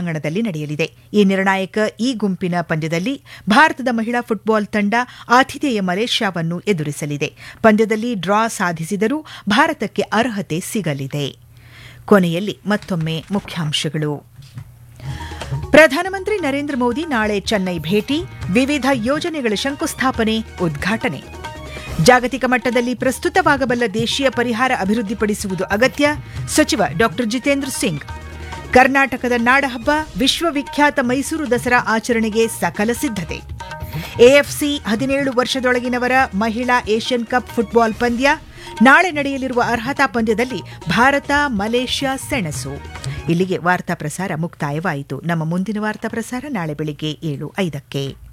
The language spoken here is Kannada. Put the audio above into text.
ಕ್ರೀಡಾಂಗಣದಲ್ಲಿ ನಡೆಯಲಿದೆ ಈ ನಿರ್ಣಾಯಕ ಈ ಗುಂಪಿನ ಪಂದ್ಯದಲ್ಲಿ ಭಾರತದ ಮಹಿಳಾ ಫುಟ್ಬಾಲ್ ತಂಡ ಆತಿಥೇಯ ಮಲೇಷ್ಯಾವನ್ನು ಎದುರಿಸಲಿದೆ ಪಂದ್ಯದಲ್ಲಿ ಡ್ರಾ ಸಾಧಿಸಿದರೂ ಭಾರತಕ್ಕೆ ಅರ್ಹತೆ ಸಿಗಲಿದೆ ಕೊನೆಯಲ್ಲಿ ಮತ್ತೊಮ್ಮೆ ಮುಖ್ಯಾಂಶಗಳು ಪ್ರಧಾನಮಂತ್ರಿ ನರೇಂದ್ರ ಮೋದಿ ನಾಳೆ ಚೆನ್ನೈ ಭೇಟಿ ವಿವಿಧ ಯೋಜನೆಗಳ ಶಂಕುಸ್ಥಾಪನೆ ಉದ್ಘಾಟನೆ ಜಾಗತಿಕ ಮಟ್ಟದಲ್ಲಿ ಪ್ರಸ್ತುತವಾಗಬಲ್ಲ ದೇಶೀಯ ಪರಿಹಾರ ಅಭಿವೃದ್ಧಿಪಡಿಸುವುದು ಅಗತ್ಯ ಸಚಿವ ಡಾ ಜಿತೇಂದ್ರ ಸಿಂಗ್ ಕರ್ನಾಟಕದ ನಾಡಹಬ್ಬ ವಿಶ್ವವಿಖ್ಯಾತ ಮೈಸೂರು ದಸರಾ ಆಚರಣೆಗೆ ಸಕಲ ಸಿದ್ಧತೆ ಎಎಫ್ಸಿ ಹದಿನೇಳು ವರ್ಷದೊಳಗಿನವರ ಮಹಿಳಾ ಏಷ್ಯನ್ ಕಪ್ ಫುಟ್ಬಾಲ್ ಪಂದ್ಯ ನಾಳೆ ನಡೆಯಲಿರುವ ಅರ್ಹತಾ ಪಂದ್ಯದಲ್ಲಿ ಭಾರತ ಮಲೇಷ್ಯಾ ಸೆಣಸು ಇಲ್ಲಿಗೆ ವಾರ್ತಾ ಪ್ರಸಾರ ಮುಕ್ತಾಯವಾಯಿತು ನಮ್ಮ ಮುಂದಿನ ವಾರ್ತಾ ಪ್ರಸಾರ ನಾಳೆ ಬೆಳಿಗ್ಗೆ ಏಳು ಐದಕ್ಕೆ